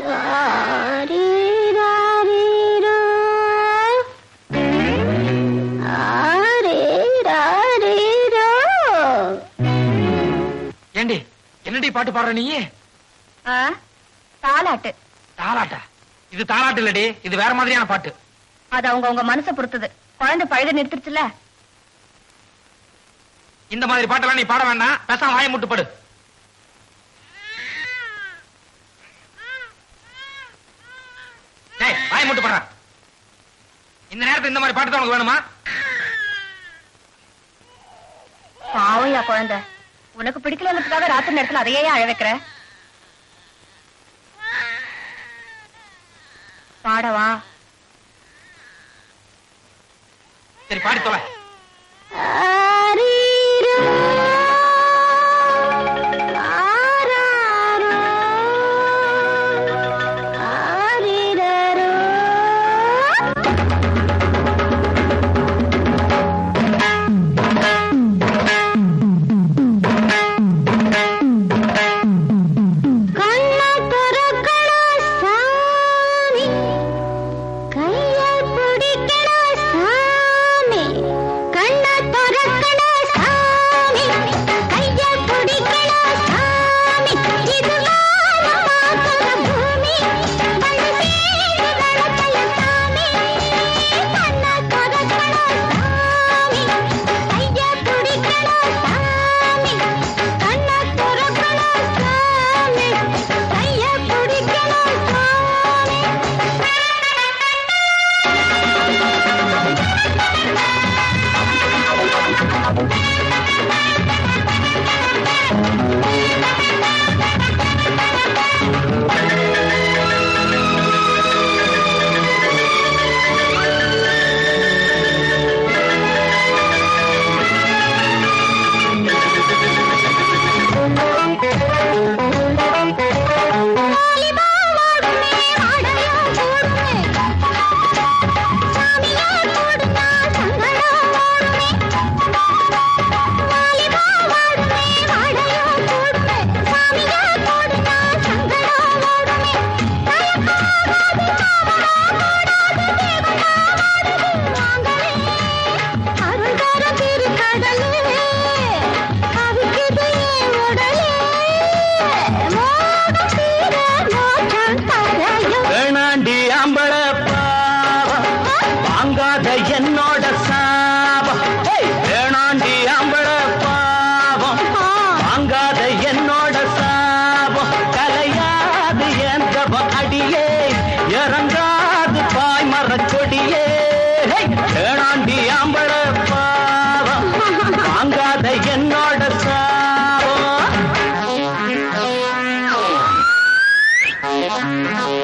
ஆரீராரீரோ. ஆரீராரீரோ. ஏண்டி என்னடி பாட்டு பாடுற நீ ஆ, தாலாட்டு தாலாட்டா இது தாலாட்டு இல்லடி இது வேற மாதிரியான பாட்டு அது அவங்க உங்க மனசை பொறுத்தது குழந்தை பழுத நிறுத்திடுச்சுல இந்த மாதிரி பாட்டெல்லாம் நீ பாட வேண்டாம் பேசாம வாயை முட்டு படு டேய் வாயை முட்டு படுறா இந்த நேரத்துல இந்த மாதிரி பாட்டு தான் உனக்கு வேணுமா பாவம்யா குழந்தை உனக்கு பிடிக்கலன்றதுக்காக ராத்திரி நேரத்துல அதையே அழ வைக்கிற பாடவா சரி பாடி தொலை கண்ண துறக்கண சாமி கைய பிடிக்கண சாமி கண்ண துறக்கண சாமி கைய பிடிக்கண சாமி இது மாமாத்துற பூமி மண்ணு சேரு நடக்கல சாமி கண்ண துறக்கண சாமி கைய பிடிக்கண சாமி கண்ண துறக்கண சாமி கைய பிடிக்கண சாமி வேணாண்டி ஆம்பள பாவம் வாங்காத என்னோட சாபம் ஏய், வேணாண்டி ஆம்பள பாவம் வாங்காத என்னோட சாபம் கலையாது எந்தவம் அடியே இறங்காது பாய் மரச்சொடியே ஏய், வேணாண்டி ஆம்பள பாவம் வாங்காத என்னோட சாபம்